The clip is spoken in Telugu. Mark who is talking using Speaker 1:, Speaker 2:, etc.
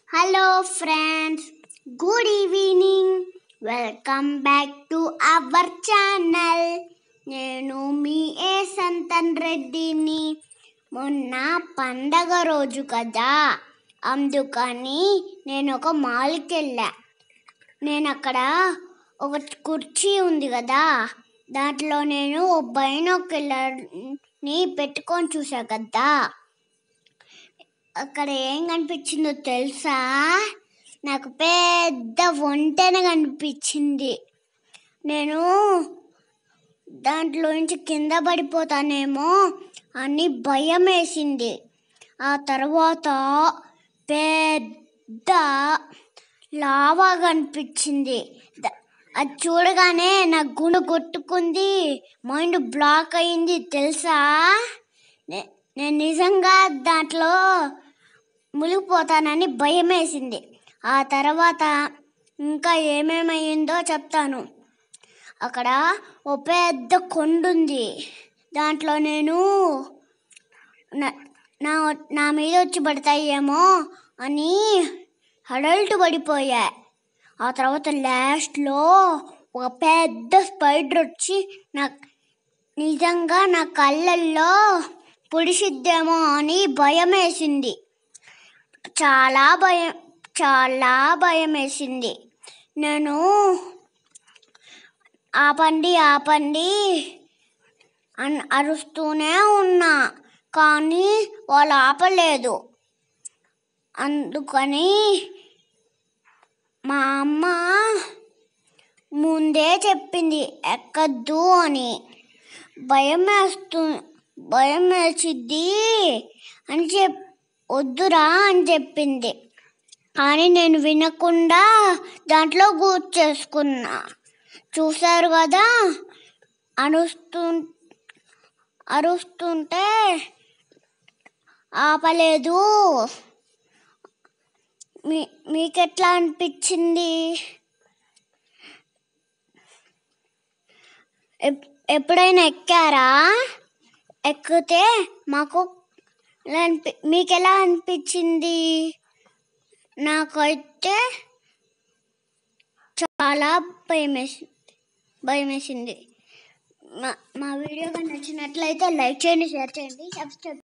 Speaker 1: hello friends good evening welcome back to our channel నేను మీ ఏ సంతన్ రెడ్డిని మొన్న పండగ రోజు కదా అందుకని నేను ఒక మాల్కి వెళ్ళా నేను అక్కడ ఒక కుర్చీ ఉంది కదా దాంట్లో నేను బైనోక్యులర్ని పెట్టుకొని చూసా కదా అక్కడ ఏం కనిపించిందో తెలుసా నాకు పెద్ద వంటెన కనిపించింది నేను దాంట్లో నుంచి కింద పడిపోతానేమో అని భయం వేసింది ఆ తర్వాత పెద్ద లావా కనిపించింది ద- అది చూడగానే నా గుండె కొట్టుకుంది మైండ్ బ్లాక్ అయింది తెలుసా నే- నేను నిజంగా దాంట్లో మునిగిపోతానని భయం వేసింది ఆ తర్వాత ఇంకా ఏమేమయ్యిందో చెప్తాను అక్కడ ఓ పెద్ద కొండ ఉంది దాంట్లో నేను నా నా నా మీద వచ్చి పడతాయేమో అని హడల్టు పడిపోయా ఆ తర్వాత లాస్ట్లో ఒక పెద్ద స్పైడర్ వచ్చి నా నిజంగా నా కళ్ళల్లో పొడిసిద్దేమో అని భయం వేసింది చాలా భయం చాలా భయం వేసింది నేను ఆపండి ఆపండి అని అరుస్తూనే ఉన్నా కానీ వాళ్ళు ఆపలేదు అందుకని మా అమ్మ ముందే చెప్పింది ఎక్కద్దు అని భయం వేస్తూ భయం వేసిద్ది అని చెప్ వద్దురా అని చెప్పింది కానీ నేను వినకుండా దాంట్లో కూర్చేసుకున్నా చూశారు కదా అరుస్తూ అరుస్తుంటే ఆపలేదు మీ మీకెట్లా అనిపించింది ఎప్- ఎప్పుడైనా ఎక్కారా ఎక్కితే మాకు ఎలా అనిపి మీకు ఎలా అనిపించింది నాకైతే చాలా భయం వేసింది భయం వేసింది మా మా వీడియో కానీ నచ్చినట్లయితే లైక్ చేయండి షేర్ చేయండి సబ్స్క్రైబ్